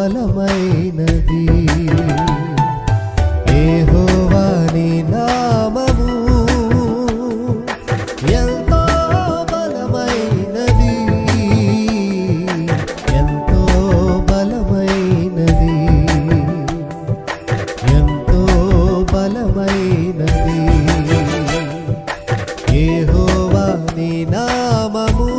బలమైనది యెహోవా నీ నామము ఎంతో బలమైనది ఎంతో బలమైనది ఎంతో బలమైనది యెహోవా నీ నామము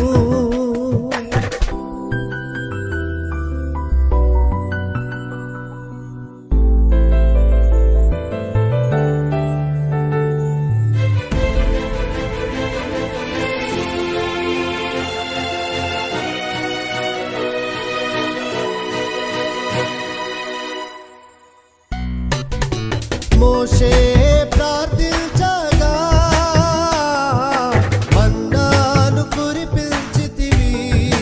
మోషే ప్రార్థించగా మన్నాను కురిపించితివి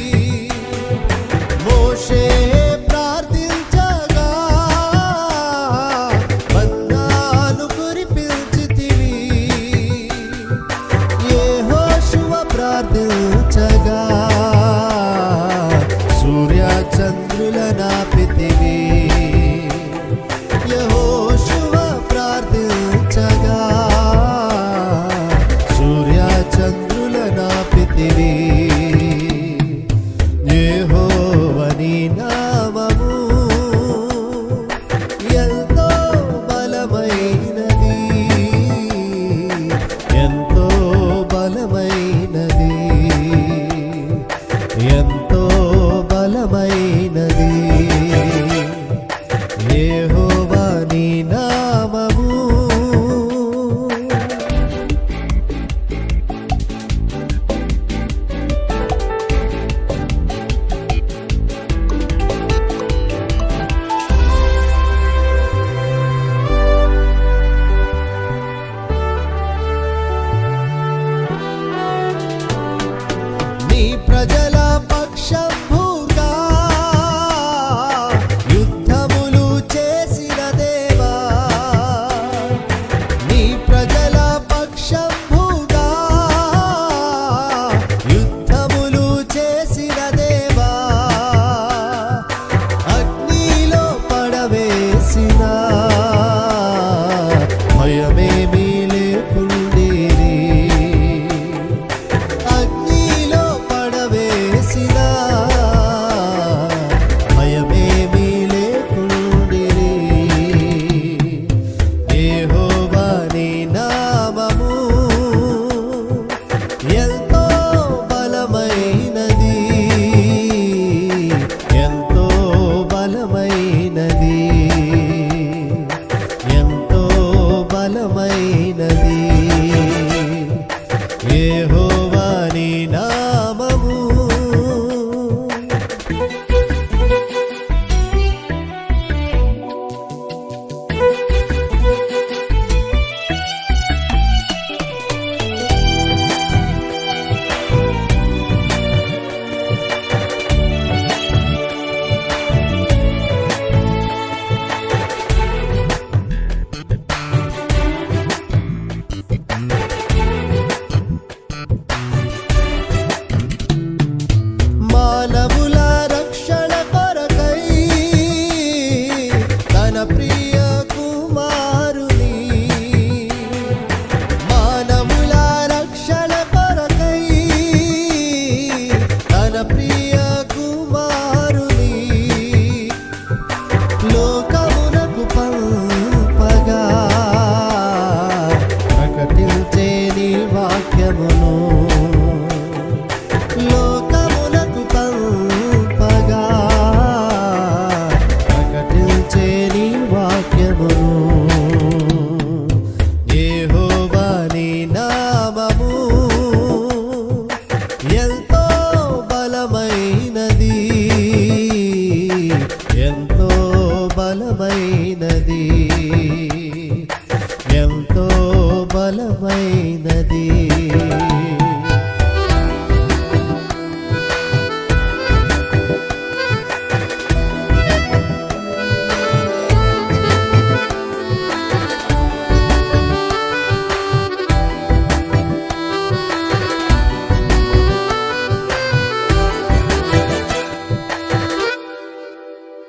మోషే ప్రార్థించగా మన్నాను కురిపించితివి యెహోషువ ప్రార్థించగా సూర్య చంద్రుల నాపితివి యెహోషువ ప్రార్థించగా సూర్య చంద్రుల నాపితివి యెహోవని నామము ఎంతో బలమైనది ఎంతో బలమైనది ఎంతో బలమైనది యెహోవా నీ నామము నీ ప్రజల పక్షంభూగా యుద్ధములు చేసిన దేవా నీ ప్రజల పక్షంభూగా యుద్ధములు చేసిన దేవా అగ్నిలో పడవేసిన భయమేమీ లేకుండేది అగ్నిలో పడవేసిన భయమేమీ లేకుండిరి యెహోవా నీ నామము ఎంతో బలమైనది ఎంతో బలమైనది ఎంతో బలమైనది యెహోవా నీ నామము మానవుల రక్షణ కొరకై తన ప్రియ కుమారుని మానవుల రక్షణ కొరకై తన ప్రియ కుమారుని లోకమునకు పంపగా ప్రకటించే నీ వాక్యమును లోకమునకు పంపగా ప్రకటించే నీ వాక్యమును యెహోవా నీ నామము ఎంతో బలమైనది ఎంతో బలమైనది ఎంతో బలమైనది